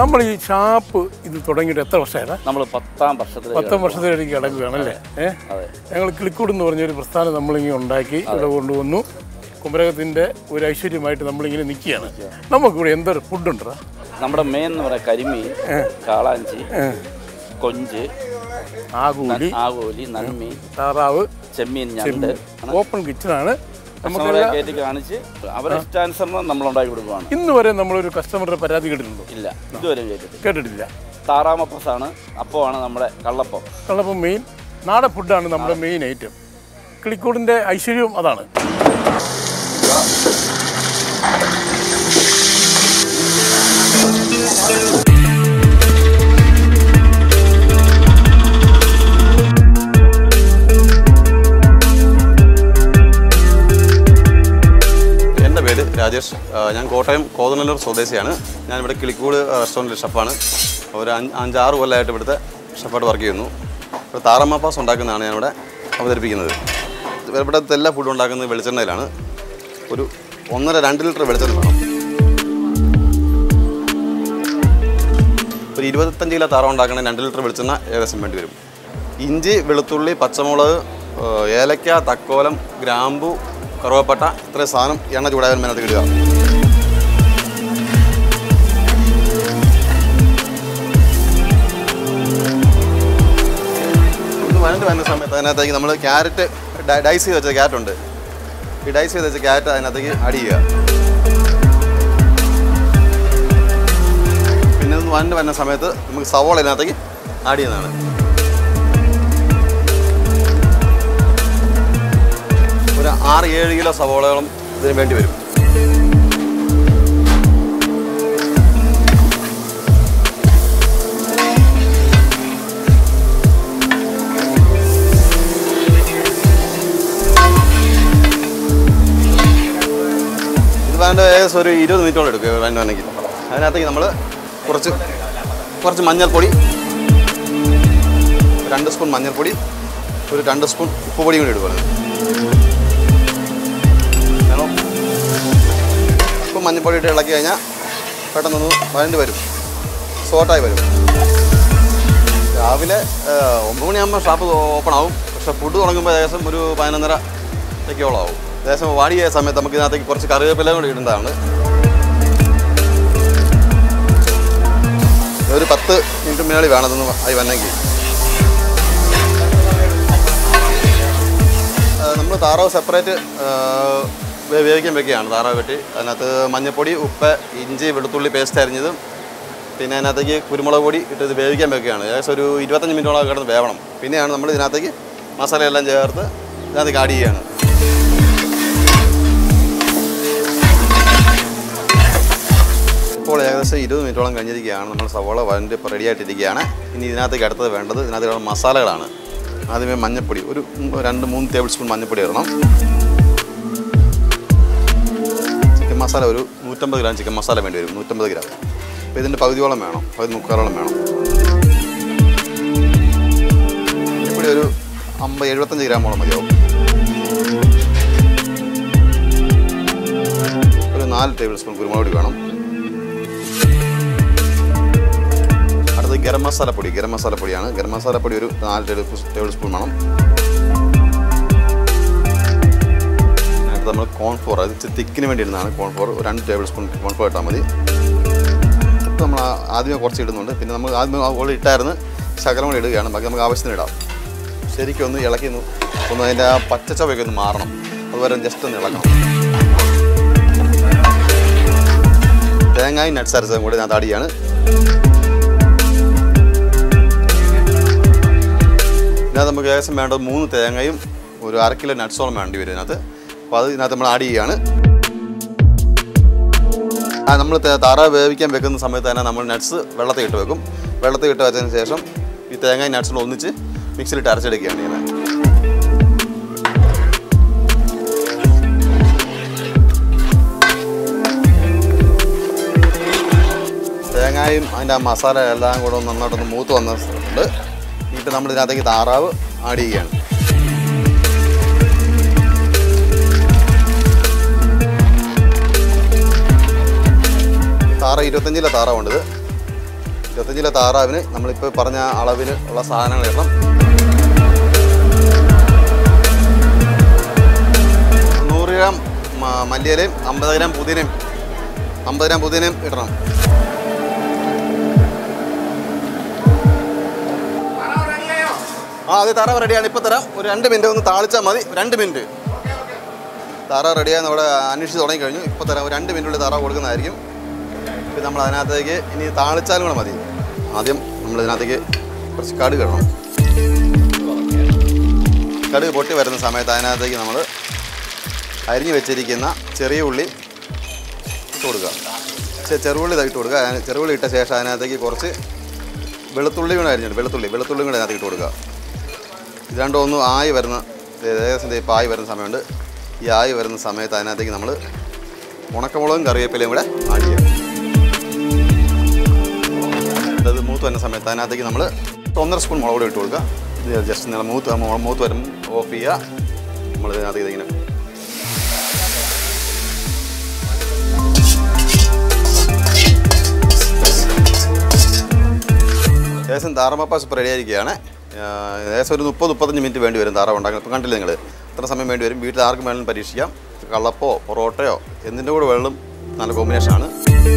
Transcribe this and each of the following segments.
നമ്മൾ ഈ ഷാപ്പ് ഇത് തുടങ്ങിയിട്ട് എത്ര വർഷമായതാ നമ്മൾ പത്താം വർഷത്തിൽ പത്താം വർഷത്തിലേക്ക് കിടക്കുകയാണല്ലേ ഏഹ് അതെ ഞങ്ങൾ കിളിക്കൂട് എന്ന് പറഞ്ഞൊരു പ്രസ്ഥാനം നമ്മളിങ്ങനെ ഉണ്ടാക്കി ഇവിടെ കൊണ്ടുവന്നു കുമരകത്തിൻ്റെ ഒരു ഐശ്വര്യമായിട്ട് നമ്മളിങ്ങനെ നിൽക്കുകയാണ് നമുക്കിവിടെ എന്തൊരു ഫുഡുണ്ടോ നമ്മുടെ മെയിൻ എന്ന് പറയാം കരിമീൻ കാളാഞ്ചി കൊഞ്ച് ആകൂലി ആകോലി നന്മീൻ താറാവ് ചെമ്മീൻ ഞണ്ട് ഓപ്പൺ കിച്ചണാണ് കസ്റ്റമറെ കയറ്റി കാണിച്ച് അവരെ ഇഷ്ടാനുസരണം നമ്മൾ ഉണ്ടാക്കി കൊടുക്കുവാണ് ഇന്ന് വരെ നമ്മളൊരു കസ്റ്റമറുടെ പരാതി കേട്ടിട്ടുണ്ടോ ഇല്ല ഇതുവരെ ചെയ്തിട്ടില്ല കേട്ടിട്ടില്ല താറാമപ്പസാണ് അപ്പമാണ് നമ്മുടെ കള്ളപ്പം കള്ളപ്പം മെയിൻ നാടൻ ഫുഡാണ് നമ്മുടെ മെയിൻ ഐറ്റം കിളിക്കൂടിൻ്റെ ഐശ്വര്യവും അതാണ് എൻ്റെ പേര് രാജേഷ് ആ, ഞാൻ കോട്ടയം കോതനല്ലൂർ സ്വദേശിയാണ് ഞാനിവിടെ കിളിക്കൂട് റെസ്റ്റോറൻറ്റിൽ ഷെഫാണ് ഒരു അഞ്ച് അഞ്ചാറ് കൊല്ലമായിട്ട് ഇവിടുത്തെ ഷെഫായിട്ട് വർക്ക് ചെയ്യുന്നു ഇപ്പോൾ താറമ്മപ്പാസ് ഉണ്ടാക്കുന്നതാണ് ഞാനിവിടെ അവതരിപ്പിക്കുന്നത് ഇവിടുത്തെ എല്ലാ ഫുഡും ഉണ്ടാക്കുന്നത് വെളിച്ചെണ്ണയിലാണ് ഒരു ഒന്നര രണ്ട് ലിറ്റർ വെളിച്ചെണ്ണ വേണം ഒരു ഇരുപത്തഞ്ച് കിലോ താറ ഉണ്ടാക്കണമെങ്കിൽ രണ്ട് ലിറ്റർ വെളിച്ചെണ്ണ ഏകദേശം വേണ്ടി വരും ഇഞ്ചി വെളുത്തുള്ളി പച്ചമുളക് ഏഹ് ഏലക്ക തക്കോലം ഗ്രാമ്പു കറുവപ്പട്ട ഇത്രയും സാധനം എണ്ണ ചൂടായാലും അതിനകത്ത് ഇടുക ഇത് വഴണ്ട് വരുന്ന സമയത്ത് അതിനകത്തേക്ക് നമ്മൾ ക്യാരറ്റ് ഡൈസ് ചെയ്ത് വെച്ച ക്യാരറ്റ് ഉണ്ട് ഈ ഡൈസ് ചെയ്ത് വെച്ച ക്യാരറ്റ് അതിനകത്തേക്ക് ആഡ് ചെയ്യുക പിന്നെ ഒന്ന് വഴണ്ട് വരുന്ന സമയത്ത് നമുക്ക് സവോള ഇതിനകത്തേക്ക് ആഡ് ചെയ്യുന്നതാണ് ഒരു ആറ് ഏഴ് കിലോ സവോളകളും ഇതിന് വേണ്ടി വരും ഇത് വേണ്ട ഏകദേശം ഒരു ഇരുപത് മിനിറ്റോളം എടുക്കും വേണ്ട വേണമെങ്കിൽ അതിനകത്തേക്ക് നമ്മൾ കുറച്ച് കുറച്ച് മഞ്ഞൾപ്പൊടി രണ്ട് സ്പൂൺ മഞ്ഞൾപ്പൊടി ഒരു രണ്ട് സ്പൂൺ ഉപ്പുപൊടി കൂടി എടുക്കുന്നത് വേണം ഉപ്പും മഞ്ഞൾപ്പൊടി ഇട്ട് ഇളക്കി കഴിഞ്ഞാൽ പെട്ടെന്നൊന്ന് വഴണ്ട് വരും സോട്ടായി വരും രാവിലെ ആ, ഒമ്പത് മണിയാകുമ്പോൾ ഷാപ്പ് ഓപ്പൺ ആവും പക്ഷേ ഫുഡ് തുടങ്ങുമ്പോൾ ഏകദേശം ഒരു പതിനൊന്നര ഒക്കെയോളം ആവും ഏകദേശം വാടിയ സമയത്ത് നമുക്ക് ഇതിനകത്തേക്ക് കുറച്ച് കറിവേപ്പില കൂടി ഇടേണ്ടതാണ് ഒരു പത്ത് മിനിറ്റ് മേളിൽ വേണം അതൊന്ന് ആയി വന്നെങ്കിൽ നമ്മൾ താറാവ് സെപ്പറേറ്റ് വേവിക്കാൻ വെക്കുകയാണ് താറാവ് വെട്ടി അതിനകത്ത് മഞ്ഞൾപ്പൊടി ഉപ്പ് ഇഞ്ചി വെളുത്തുള്ളി പേസ്റ്റ് അരിഞ്ഞതും പിന്നെ അതിനകത്തേക്ക് കുരുമുളക് പൊടി ഇട്ട് ഇത് വേവിക്കാൻ വെക്കുകയാണ് ഏകദേശം ഒരു ഇരുപത്തഞ്ച് മിനിറ്റോളം കിടന്ന് വേവണം പിന്നെയാണ് നമ്മൾ ഇതിനകത്തേക്ക് മസാലയെല്ലാം ചേർത്ത് ഇതിനകത്തേക്ക് ആഡ് ചെയ്യുകയാണ് ഇപ്പോൾ ഏകദേശം ഇരുപത് മിനിറ്റോളം കഴിഞ്ഞിരിക്കുകയാണ് നമ്മൾ സവോള വരണ്ട് ഇപ്പോൾ റെഡി ആയിട്ടിരിക്കുകയാണ് ഇനി ഇതിനകത്തേക്ക് അടുത്തത് വേണ്ടത് ഇതിനകത്ത് മസാലകളാണ് ആദ്യമേ മഞ്ഞൾപ്പൊടി ഒരു മൂ- രണ്ട് മൂന്ന് ടേബിൾ സ്പൂൺ മഞ്ഞൾപ്പൊടി ഇടണം ചിക്കൻ മസാല ഒരു നൂറ്റമ്പത് ഗ്രാം ചിക്കൻ മസാല വേണ്ടി വരും നൂറ്റമ്പത് ഗ്രാം അപ്പോൾ ഇതിൻ്റെ പകുതിയോളം വേണം പകുതി മുക്കാലോളം വേണം മഞ്ഞൾപ്പൊടി ഒരു അമ്പത് എഴുപത്തഞ്ച് ഗ്രാമോളം മതിയാവും ഒരു നാല് ടേബിൾ സ്പൂൺ കുരുമുളക് പൊടി വേണം അടുത്തത് ഗരം മസാല പൊടി ഗരം മസാല പൊടിയാണ് ഗരം മസാല പൊടി ഒരു നാല് ടേബിൾ ടേബിൾ സ്പൂൺ വേണം അടുത്ത് നമ്മൾ കോൺഫ്ലോർ അത് ഇച്ചിരി തിക്കിന് വേണ്ടി ഇടുന്നതാണ് കോൺഫ്ലോർ ഒരു രണ്ട് ടേബിൾ സ്പൂൺ കോൺഫ്ലോർ ഇട്ടാൽ മതി ഇപ്പം നമ്മൾ ആ- ആദ്യമേ കുറച്ച് ഇടുന്നുണ്ട് പിന്നെ നമ്മൾ ആദ്യമേ ഓൾറെഡി ഇട്ടായിരുന്നു ശകലം കൂടി ഇടുകയാണ് ബാക്കി നമുക്ക് ആവശ്യത്തിന് ഇടാം ശരിക്കും ഒന്ന് ഇളക്കി ഒന്ന് ഒന്ന് അതിൻ്റെ ആ പച്ചച്ചവയൊക്കെ ഒന്ന് മാറണം അതുവരെ ജസ്റ്റ് ഒന്ന് ഇളക്കണം തേങ്ങായും നട്ട്സ് അരച്ചതും കൂടി ഞാൻ താടിയാണ് ഇതിനകത്ത് നമുക്ക് ഏകദേശം വേണ്ടത് മൂന്ന് തേങ്ങയും ഒരു അര കിലോ നട്ട്സോളം വേണ്ടി വരും ഇതിനകത്ത് അപ്പോൾ അത് ഇതിനകത്ത് നമ്മൾ ആഡ് ചെയ്യുകയാണ് ആ നമ്മൾ താറാവ് വേവിക്കാൻ വെക്കുന്ന സമയത്ത് തന്നെ നമ്മൾ നട്ട്സ് വെള്ളത്തിൽ ഇട്ട് വെക്കും വെള്ളത്തിൽ ഇട്ട് വെച്ചതിന് ശേഷം ഈ തേങ്ങയും നട്ട്സും ഒന്നിച്ച് മിക്സിയിലിട്ട് അരച്ചെടുക്കുകയാണ് ചെയ്യുന്നത് തേങ്ങയും അതിൻ്റെ ആ മസാല എല്ലാം കൂടെ ഒന്ന് നന്നായിട്ടൊന്ന് മൂത്ത് വന്നിട്ടുണ്ട് ഇപ്പം നമ്മൾ ഇതിനകത്തേക്ക് താറാവ് ആഡ് ചെയ്യുകയാണ് താറ ഇരുപത്തഞ്ചിലെ താറാവുണ്ട് ഇത് ഇരുപത്തഞ്ച് കിലോ താറാവിന് നമ്മളിപ്പോൾ പറഞ്ഞ അളവിൽ ഉള്ള സാധനങ്ങൾ ഇടണം നൂറ് ഗ്രാം മ- മല്ലിയിലയും അമ്പത് ഗ്രാം പുതിനയും അമ്പത് ഗ്രാം പുതിനയും ഇടണം ആ അതെ താറാവ് റെഡിയാണ് ഇപ്പോൾ തരാം ഒരു രണ്ട് മിനിറ്റ് ഒന്ന് താളിച്ചാൽ മതി രണ്ട് മിനിറ്റ് താറാവ് റെഡിയാന്ന് അവിടെ അന്വേഷിച്ച് തുടങ്ങി കഴിഞ്ഞു ഇപ്പോൾ തരാം ഒരു രണ്ട് മിനിറ്റുള്ളിൽ താറാവ് കൊടുക്കുന്നതായിരിക്കും പിന്നെ നമ്മൾ അതിനകത്തേക്ക് ഇനി താളിച്ചാലും കൂടെ മതി ആദ്യം നമ്മൾ ഇതിനകത്തേക്ക് കുറച്ച് കടുക് ഇടണം കടുക് പൊട്ടി വരുന്ന സമയത്ത് അതിനകത്തേക്ക് നമ്മൾ അരിഞ്ഞു വെച്ചിരിക്കുന്ന ചെറിയ ഉള്ളി ഇട്ട് കൊടുക്കുക ചെ- ചെറുള്ളി ഇട്ട് കൊടുക്കുക അതിന് ചെറുള്ളി ഇട്ട ശേഷം അതിനകത്തേക്ക് കുറച്ച് വെളുത്തുള്ളി കൂടെ അരിഞ്ഞിട്ട് വെളുത്തുള്ളി വെളുത്തുള്ളി കൂടെ അതിനകത്തേക്ക് ഇട്ട് കൊടുക്കുക ഇത് രണ്ടും ഒന്ന് ആയി വരുന്ന ഏകദേശം ഇപ്പോൾ ആയി വരുന്ന സമയമുണ്ട് ഈ ആയി വരുന്ന സമയത്ത് അതിനകത്തേക്ക് നമ്മൾ ഉണക്കമുളകും കറിവേപ്പിലയും കൂടെ ആഡ് ചെയ്യുക അത് മൂത്ത് വരുന്ന സമയത്ത് അതിനകത്തേക്ക് നമ്മൾ ഒന്നര സ്പൂൺ മുളക് പൊടി ഇട്ട് കൊടുക്കുക ഇത് ജസ്റ്റ് നിങ്ങൾ മൂത്ത് മു- മൂത്ത് വരും ഓഫ് ചെയ്യുക നമ്മൾ ഇതിനകത്തേക്ക് ഇതിങ്ങനെ ഏകദേശം താറാമപ്പ സൂപ്പ് റെഡി ആയിരിക്കുകയാണ് ആഹ് ഏകദേശം ഒരു മുപ്പത് മുപ്പത്തഞ്ച് മിനിറ്റ് വേണ്ടി വരും താറാവ് ഉണ്ടാക്കാൻ ഇപ്പം കണ്ടില്ലേ നിങ്ങൾ ഇത്ര സമയം വേണ്ടി വരും വീട്ടിൽ ആർക്കും വേണമെങ്കിലും പരീക്ഷിക്കാം കള്ളപ്പോ പൊറോട്ടയോ എന്തിൻ്റെ കൂടെ വെള്ളം നല്ല കോമ്പിനേഷനാണ്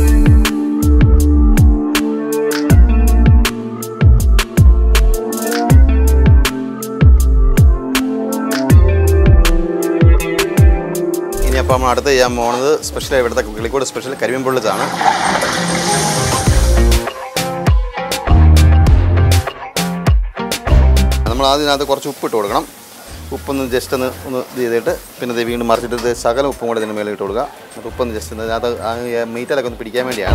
ഇനി അപ്പോൾ നമ്മൾ അടുത്ത് ചെയ്യാൻ പോകുന്നത് സ്പെഷ്യൽ ഇവിടുത്തെ കിളിക്കോട് സ്പെഷ്യൽ കരിമീൻ പൊള്ളിച്ചാണ് നമ്മൾ ആദ്യം ഇതിനകത്ത് കുറച്ച് ഉപ്പ് ഇട്ട് കൊടുക്കണം ഉപ്പൊന്ന് ജസ്റ്റ് ഒന്ന് ഒന്ന് ഇത് ചെയ്തിട്ട് പിന്നെ ഇത് വീണ്ടും മറിച്ചിട്ട് ഇത് ശകലം ഉപ്പും കൂടെ ഇതിന് മേലെ ഇട്ട് കൊടുക്കുക എന്നിട്ട് ഉപ്പൊന്ന് ജസ്റ്റ് ഒന്ന് അതിനകത്ത് ആ മീറ്റിലൊക്കെ ഒന്ന് പിടിക്കാൻ വേണ്ടിയാണ്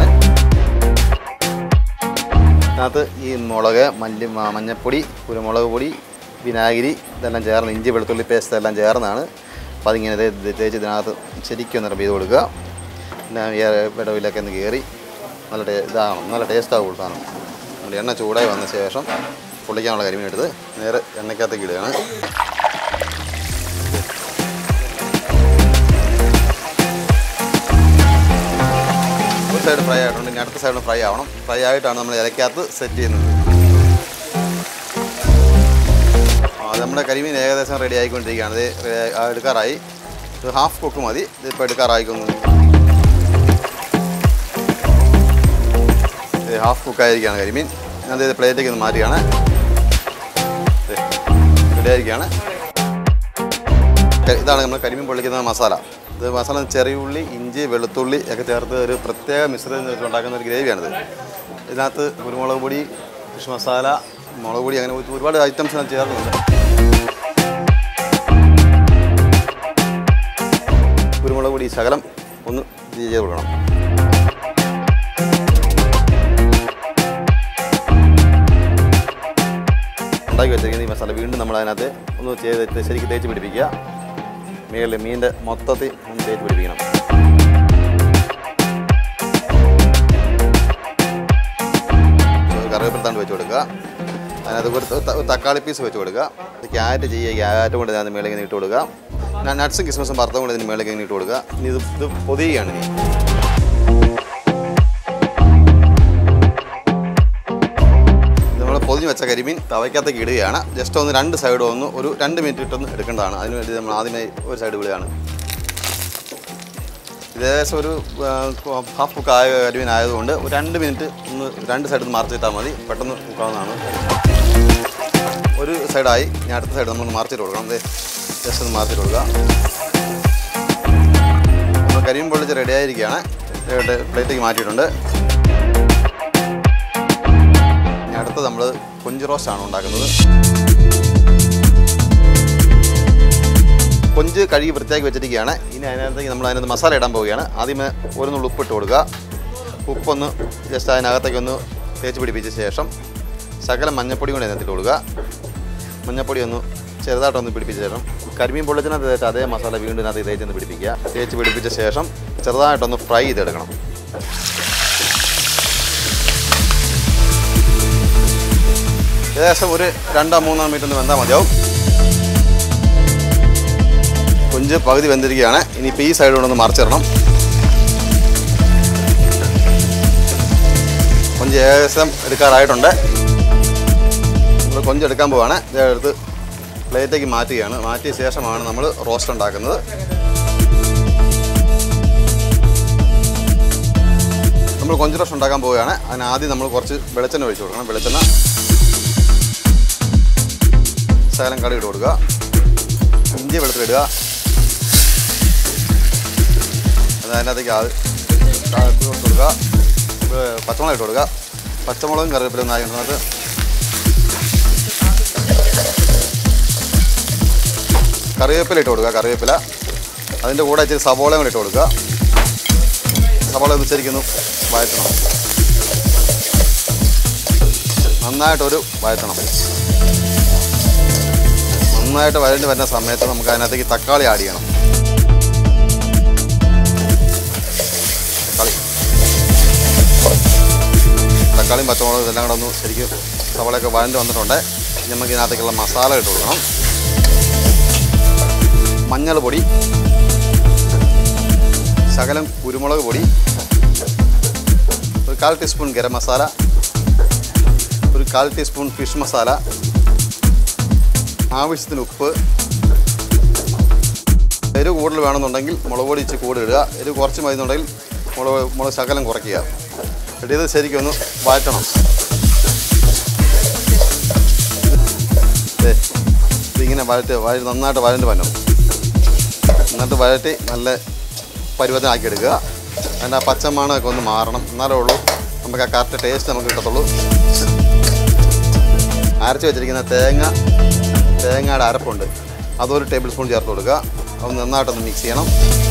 അതിനകത്ത് ഈ മുളക് മല്ലി മ- മഞ്ഞപ്പൊടി കുരുമുളക് പൊടി വിനാഗിരി ഇതെല്ലാം ചേർന്ന് ഇഞ്ചി വെളുത്തുള്ളി പേസ്റ്റ് എല്ലാം ചേർന്നാണ് അപ്പോൾ അതിങ്ങനെ ഇത് ഇത് തേച്ച് ഇതിനകത്ത് ശരിക്കും ഒന്ന് റബ് ചെയ്ത് കൊടുക്കുക പിന്നെ ഈ വിടവിലൊക്കെ ഒന്ന് കയറി നല്ല ടേ ഇതാകണം നല്ല ടേസ്റ്റ് ആകും സാധനം നമ്മുടെ എണ്ണ ചൂടായി വന്ന ശേഷം പൊള്ളിക്കാനുള്ള കരിമീൻ എടുത്ത് നേരെ എണ്ണയ്ക്കകത്തേക്ക് ഇടുകയാണ് ഒരു സൈഡ് ഫ്രൈ ആയിട്ടുണ്ട് ഇനി അടുത്ത സൈഡ് ഫ്രൈ ആവണം ഫ്രൈ ആയിട്ടാണ് നമ്മൾ ഇലക്കകത്ത് സെറ്റ് ചെയ്യുന്നത് ആ, നമ്മുടെ കരിമീൻ ഏകദേശം റെഡി ആയിക്കൊണ്ടിരിക്കുകയാണ് ഇത് ready ആ, എടുക്കാറായി ഇത് ഹാഫ് കുക്ക് മതി ഇതിപ്പോൾ എടുക്കാറായിക്കൊന്നു ഇത് ഹാഫ് കുക്കായിരിക്കുകയാണ് കരിമീൻ ഞാൻ ഇത് പ്ലേറ്റിലേക്ക് ഒന്ന് മാറ്റുകയാണ് റെഡി ആയിരിക്കുകയാണ് ക- ഇതാണ് നമ്മൾ കരിമീൻ പൊള്ളിക്കുന്ന മസാല ഇത് മസാല ചെറിയ ഉള്ളി ഇഞ്ചി വെളുത്തുള്ളി ഒക്കെ ചേർത്ത് ഒരു പ്രത്യേക മിശ്രിതം വെച്ച് ഉണ്ടാക്കുന്ന ഒരു ഗ്രേവിയാണിത് ഇതിനകത്ത് കുരുമുളക് പൊടി ഫിഷ് മസാല മുളക് പൊടി അങ്ങനെ ഒരു- ഒരുപാട് ഐറ്റംസ് ഇതിനകത്ത് ചേർക്കുന്നുണ്ട് കുരുമുളക് പൊടി ശകലം ഒന്ന് ഇത് ചെയ്ത് കൊടുക്കണം ഉണ്ടാക്കി വെച്ചിരിക്കുന്ന ഈ മസാല വീണ്ടും നമ്മൾ അതിനകത്ത് ഒന്ന് ചെയ്ത് ശരിക്കും തേച്ച് പിടിപ്പിക്കുക മേളിൽ മീനിൻ്റെ മൊത്തത്തിൽ ഒന്ന് തേച്ച് പിടിപ്പിക്കണം കറിവേപ്പില തണ്ട് വെച്ച് കൊടുക്കുക അതിനകത്ത് ഒരു ത- ത- തക്കാളി പീസ് വെച്ച് കൊടുക്കുക ഇത് ക്യാരറ്റ് ചെയ്യുക ക്യാരറ്റ് കൊണ്ട് അതിന് മേളിൽ ഇങ്ങനെ ഇട്ട് കൊടുക്കുക പിന്നെ നട്ട്സും കിസ്മസും വറുത്തും കൊണ്ട് ഇതിന് മേളിൽ ഇങ്ങനെ ഇട്ട് കൊടുക്കുക ഇനി ഇത് ഇത് പൊതിയുകയാണ് ഇനി നമ്മൾ പൊതിഞ്ഞ് വെച്ച കരിമീൻ തവയ്ക്കകത്തേക്ക് ഇടുകയാണ് ജസ്റ്റ് ഒന്ന് രണ്ട് സൈഡും ഒന്ന് ഒരു രണ്ട് മിനിറ്റ് ഇട്ടൊന്ന് എടുക്കേണ്ടതാണ് അതിന് വേണ്ടി നമ്മൾ ആദ്യമേ ഒരു സൈഡ് വിടുകയാണ് ഇത് ഏകദേശം ഒരു ഹാഫ് കുക്ക് ആയ കരിമീൻ ആയതുകൊണ്ട് ഒരു രണ്ട് മിനിറ്റ് ഒന്ന് രണ്ട് സൈഡിൽ നിന്ന് മറിച്ചിട്ടാൽ മതി പെട്ടെന്ന് കുക്കാവുന്നതാണ് ഒരു സൈഡായി ഇനി അടുത്ത സൈഡ് നമ്മൾ മറിച്ചിട്ട് കൊടുക്കണം ദേ ജസ്റ്റ് ഒന്ന് മറിച്ചിട്ട് കൊടുക്കുക നമ്മൾ കരിമീൻ പൊള്ളിച്ച് റെഡി ആയിരിക്കുകയാണ് പ്ലേറ്റിലേക്ക് മാറ്റിയിട്ടുണ്ട് ഇനി അടുത്ത് നമ്മൾ കൊഞ്ച് റോസ്റ്റാണ് ഉണ്ടാക്കുന്നത് കൊഞ്ച് കഴുകി വൃത്തിയാക്കി വെച്ചിരിക്കുകയാണ് ഇനി അതിനകത്തേക്ക് നമ്മൾ അതിനകത്ത് മസാല ഇടാൻ പോവുകയാണ് ആദ്യമേ ഒരു നുള്ളു ഉപ്പിട്ട് കൊടുക്കുക ഉപ്പൊന്ന് ജസ്റ്റ് അതിനകത്തേക്ക് ഒന്ന് തേച്ച് പിടിപ്പിച്ച ശേഷം ശകലം മഞ്ഞപ്പൊടി കൂടി അതിനകത്തിട്ട് കൊടുക്കുക മഞ്ഞപ്പൊടി ഒന്ന് ചെറുതായിട്ടൊന്ന് പിടിപ്പിച്ച ശേഷം കരിമീൻ പൊള്ളിച്ചിനകത്ത് തേച്ച് അതേ മസാല വീണ്ടും ഇതിനകത്ത് തേച്ചൊന്ന് പിടിപ്പിക്കുക തേച്ച് പിടിപ്പിച്ച ശേഷം ചെറുതായിട്ടൊന്ന് ഫ്രൈ ചെയ്തെടുക്കണം ഏകദേശം ഒരു രണ്ടോ മൂന്നോ മിനിറ്റ് ഒന്ന് വെന്താൽ മതിയാവും കൊഞ്ച് പകുതി വെന്തിരിക്കുകയാണ് ഇനിയിപ്പോൾ ഈ സൈഡ് കൊണ്ടൊന്ന് മറിച്ചിടണം കൊഞ്ച് ഏകദേശം എടുക്കാറായിട്ടുണ്ട് നമ്മൾ കൊഞ്ച് എടുക്കാൻ പോവാണ് ദേ എടുത്ത് പ്ലേറ്റേക്ക് മാറ്റുകയാണ് മാറ്റിയ ശേഷമാണ് നമ്മൾ റോസ്റ്റ് ഉണ്ടാക്കുന്നത് നമ്മൾ കൊഞ്ച് റോസ്റ്റ് ഉണ്ടാക്കാൻ പോവുകയാണ് അതിന് ആദ്യം നമ്മൾ കുറച്ച് വെളിച്ചെണ്ണ ഒഴിച്ചു കൊടുക്കണം വെളിച്ചെണ്ണ ശകലം കടി ഇട്ട് കൊടുക്കുക ഇഞ്ചി വെളുത്തിടുക അത് അതിനകത്തേക്ക് അത് ഇട്ട് കൊടുക്കുക ഏ, പച്ചമുളക് ഇട്ട് കൊടുക്കുക പച്ചമുളകും കറിവേപ്പിലും നായകത്ത് കറിവേപ്പില ഇട്ട് കൊടുക്കുക കറിവേപ്പില അതിൻ്റെ കൂടെ ഇച്ചിരി സവോളയും കൂടെ ഇട്ട് കൊടുക്കുക സവോള ഒന്ന് ശരിക്കൊന്ന് വഴറ്റണം നന്നായിട്ടൊരു വഴറ്റണം നന്നായിട്ട് വഴണ്ടി വരുന്ന സമയത്ത് നമുക്ക് അതിനകത്തേക്ക് തക്കാളി ആഡ് ചെയ്യണം തക്കാളി തക്കാളിയും പച്ചമുളകും ഇതെല്ലാം കൂടെ ഒന്ന് ശരിക്കും സവളയൊക്കെ വഴണ്ട് വന്നിട്ടുണ്ട് ഇനി നമുക്ക് ഇതിനകത്തേക്കുള്ള മസാല ഇട്ട് കൊടുക്കണം മഞ്ഞൾ പൊടി ശകലം കുരുമുളക് പൊടി ഒരു കാൽ ടീസ്പൂൺ ഗരം മസാല ഒരു കാൽ ടീസ്പൂൺ ഫിഷ് മസാല ആവശ്യത്തിന് ഉപ്പ് എരിവ് കൂടുതൽ വേണമെന്നുണ്ടെങ്കിൽ മുളക് പൊടി ഇച്ചിരി കൂടുതൽ ഇടുക എരിവ് കുറച്ച് മതി എന്നുണ്ടെങ്കിൽ മുളക് മുളക് ശകലം കുറയ്ക്കുക എന്നിട്ട് ഇത് ശരിക്കും ഒന്ന് വഴറ്റണം ദേ, ഇതിങ്ങനെ വഴറ്റ് വഴ നന്നായിട്ട് വഴണ്ട് വരണം എന്നിട്ട് വഴറ്റി നല്ല പരുവത്തിനാക്കി എടുക്കുക അതിൻ്റെ ആ പച്ചമണമൊക്കെ ഒന്ന് മാറണം എന്നാലേ ഉള്ളൂ നമുക്ക് ആ കറക്റ്റ് ടേസ്റ്റ് നമുക്ക് കിട്ടത്തുള്ളൂ അരച്ച് വെച്ചിരിക്കുന്ന തേങ്ങ തേങ്ങയുടെ അരപ്പുണ്ട് അതൊരു ടേബിൾ സ്പൂൺ ചേർത്ത് കൊടുക്കുക അത് നന്നായിട്ടൊന്ന് മിക്സ് ചെയ്യണം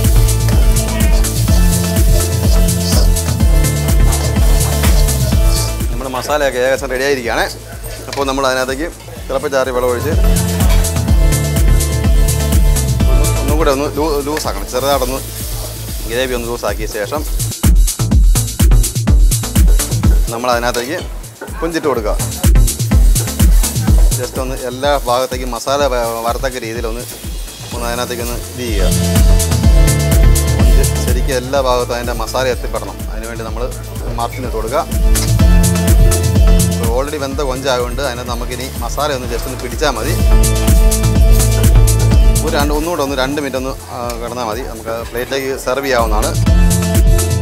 നമ്മുടെ മസാലയൊക്കെ ഏകദേശം റെഡി ആയിരിക്കുകയാണ് അപ്പോൾ നമ്മൾ അതിനകത്തേക്ക് തിളപ്പിച്ചാറി വെള്ളം ഒഴിച്ച് ഒന്ന് ഒന്നും കൂടെ ഒന്ന് ലൂ ലൂസാക്കണം ചെറുതായിട്ടൊന്ന് ഗ്രേവി ഒന്ന് ലൂസാക്കിയ ശേഷം നമ്മൾ അതിനകത്തേക്ക് കുഞ്ചിട്ട് കൊടുക്കുക ജസ്റ്റ് ഒന്ന് എല്ലാ ഭാഗത്തേക്കും മസാല വ- വരത്തക്ക രീതിയിലൊന്ന് ഒന്ന് അതിനകത്തേക്ക് ഒന്ന് ഇത് ചെയ്യുക കൊഞ്ച് ശരിക്കും എല്ലാ ഭാഗത്തും അതിൻ്റെ മസാല എത്തിപ്പെടണം അതിനുവേണ്ടി നമ്മൾ മറച്ചിനിട്ട് കൊടുക്കുക ഓൾറെഡി വെന്ത കൊഞ്ചായതുകൊണ്ട് അതിനകത്ത് നമുക്കിനി മസാല ഒന്ന് ജസ്റ്റ് ഒന്ന് പിടിച്ചാൽ മതി ഒരു രണ്ട് ഒന്നുകൂടെ ഒന്ന് രണ്ട് മിനിറ്റ് ഒന്ന് ആ, കിടന്നാൽ മതി നമുക്ക് പ്ലേറ്റിലേക്ക് സെർവ് ചെയ്യാവുന്നതാണ്